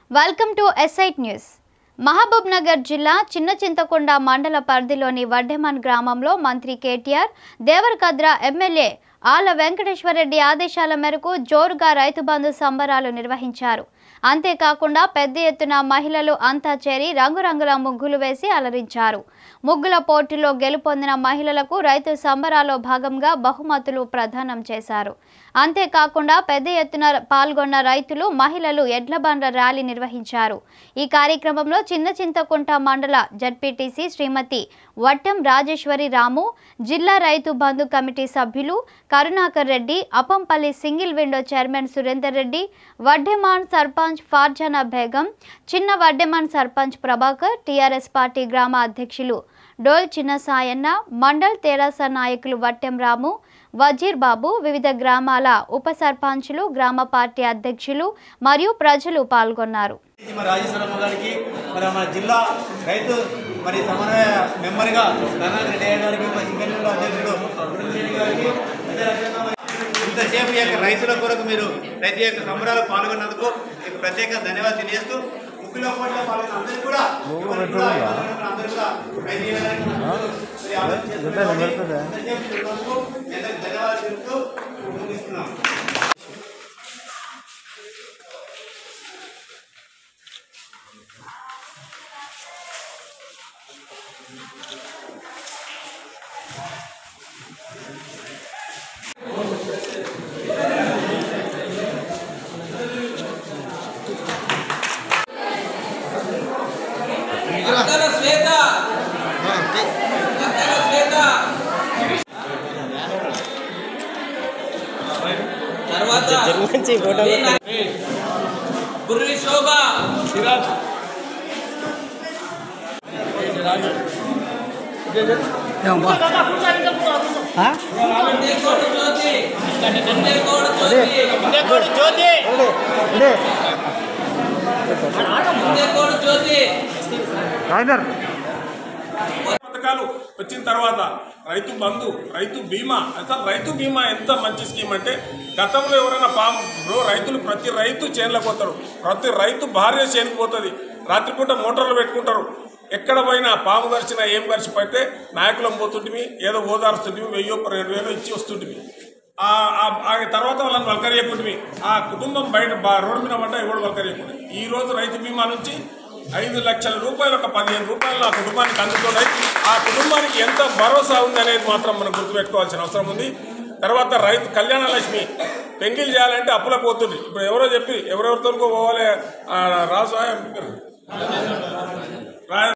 Welcome to ఎస్ఐట్ news Mahabubnagar జిల్లా చిన్న చింతకొండ మండల పరిధిలోని వడ్డెమన్ గ్రామంలో మంత్రి కేటీఆర్ దేవరకద్ర ఎమ్మెల్యే ఆల వెంకటేశ్వరరెడ్డి ఆదేశాల మేరకు జోరుగా రైతు బంధు సంబరాలు నిర్వహించారు అంతేకాకుండా పెద్ద ఎత్తున మహిళలు అంతా చేరి రంగురంగుల ముగ్గులు వేసి అలరించారు ముగ్గుల పోటీలో గెలుపొందిన మహిళలకు రైతు సంబరాల్లో భాగంగా బహుమతులు ప్రదానం చేశారు అంతేకాకుండా పెద్ద ఎత్తున పాల్గొన్న రైతులు మహిళలు ఎడ్ల బండ్ల ర్యాలీ నిర్వహించారు ఈ కార్యక్రమంలో చిన్న చింతకుంట మండల జడ్పీటీసీ శ్రీమతి వట్టం రాజేశ్వరి రాము జిల్లా రైతు బంధు కమిటీ సభ్యులు Karunakar Reddy Apampalli single window chairman Surender Reddy Vaddeman sarpanch Farzana Begum Chinna Vaddeman sarpanch Prabhakar TRS party గ్రామ అధ్యక్షులు డోల్ చిన్న సాయన్న మండల్ తెరాస నాయకులు వట్టెం రాము వజీర్ బాబు వివిధ గ్రామాల ఉప సర్పంచులు గ్రామ పార్టీ అధ్యక్షులు మరియు ప్రజలు పాల్గొన్నారు మరి రాజేశ్వరమ్మ గారికి మరి మన జిల్లా రైతు మరి సమన్వయ మెంబర్గా కర్ణాటక రెడ్డి అయ్య గారికి మరి సింగల్ అధ్యక్షుడు గురుడు రెడ్డి గారికి అదేవిధంగా మరి ఇంతసేపు ఈ యొక్క రైతుల కొరకు మీరు రైతు యొక్క సంబరాలు పాల్గొన్నందుకు మీకు ప్రత్యేక ధన్యవాదాలు తెలియజేస్తూ ముఖ్యంలో పోటీలో పాల్గొన్న అందరికీ కూడా ఎవరికి కూడా అందరూ కూడా రైతు చేయడానికి మరి ఆలోచన చేస్తున్నారు. ఇంతసేపు చూసినందుకు మీ అందరికీ ధన్యవాదాలు తెలుపుతూ ముగిస్తున్నాం అక్కల శ్వేత అక్కల శ్వేత తర్వాత వీణ, బుర్రి శోభ ఉండేకోడు జ్యోతి ఉండేకోడు జ్యోతి ఉండేకోడు జ్యోతి పథకాలు వచ్చిన తర్వాత రైతు బంధు రైతు బీమా అసలు రైతు బీమా ఎంత మంచి స్కీమ్ అంటే గతంలో ఎవరైనా పాము ఇప్పుడు రైతులు ప్రతి రైతు చేనులకు పోతారు ప్రతి రైతు భార్య చేనుకు పోతుంది రాత్రిపూట మోటార్లు పెట్టుకుంటారు ఎక్కడ పోయినా పాము గరిచినా ఏం గరిచి పడితే నాయకులం పోతుంటివి ఏదో ఓదారుస్తుంటివి వెయ్యో రెండు వేలు ఇచ్చి వస్తుంటివి ఆ ఆ- ఆ తర్వాత వాళ్ళని వలకరియకుంటివి ఆ కుటుంబం బయట బా- రోడ్డు మీద పడ్డా ఎవడు వలకరియకుండి ఈ రోజు రైతు బీమా నుంచి ఐదు లక్షల రూపాయలు ఒక పదిహేను రూపాయలు ఆ కుటుంబానికి అందుతున్నాయి ఆ కుటుంబానికి ఎంత భరోసా ఉంది అనేది మాత్రం మనం గుర్తుపెట్టుకోవాల్సిన అవసరం ఉంది తర్వాత రైతు కళ్యాణ లక్ష్మి పెళ్లిళ్ళు చేయాలంటే అప్పులకు పోతుంది ఇప్పుడు ఎవరో చెప్పి ఎవరెవరితో పోవాలి ఆ, రాజు రా-